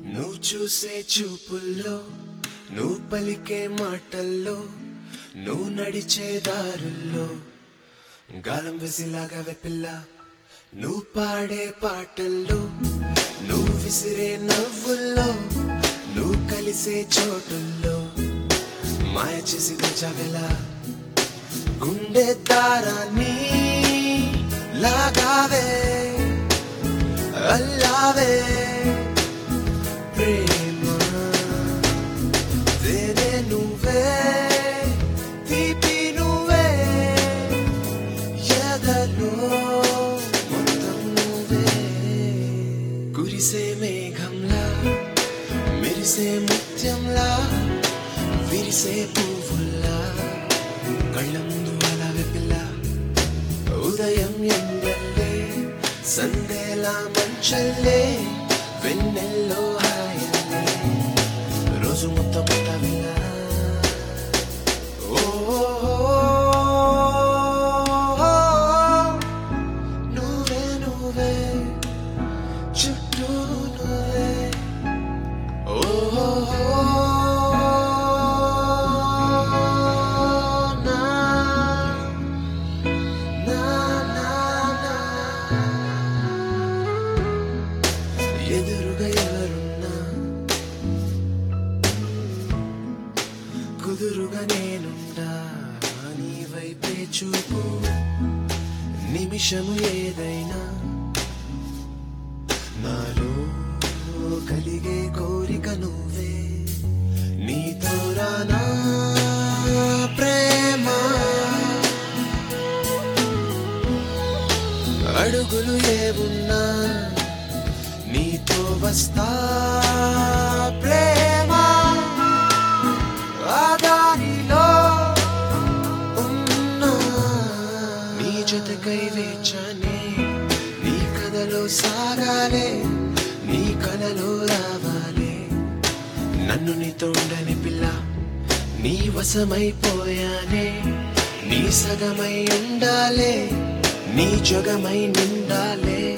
నువ్వు చూసే చూపుల్లో నువ్వు పలికే మాటల్లో నువ్వు నడిచే దారుల్లో గాలం విసిలాగా వెపిల్ల నువ్వు పాడే పాటల్లో నువ్వు విసిరే నవ్వుల్లో నువ్వు కలిసే చోటుల్లో మాయ చేసి తెచ్చావెలా గుండె దారాన్ని లాగావే అల్లావే ప్రేమ తేనే నువ్వే తీపి నువ్వే ఎదలో మొత్తం నువ్వే కురిసే మేఘంలా మెరిసే ముత్యంలా విరిసే పువ్వుల్లా కళ్ళ ముందు అలా వెపిల్ల ఉదయం ఎండల్లే సందేలా మంచల్లే వెన్నెల్లో హాయల్లే రోజు మొత్తం తవిలా ఓ నువ్వే నువ్వే చుట్టూ నువ్వే ఎదురుగా ఎవరున్నా కుదురుగా నేనుండా నీ వైపే చూపు నిమిషము ఏదైనా నాలో కలిగే కోరిక నువ్వే నీతో రానా ప్రేమ అడుగులు ఏమున్నా నీతో వస్తా ప్రేమ ఆ దారిలో ఉన్నా నీ జతకై వేచానే నీ కథలో సాగాలే నీ కలలో రావాలే నన్ను నీతో ఉండని పిల్ల నీ వశమైపోయానే నీ సగమై ఉండాలే నీ జగమై నిండాలే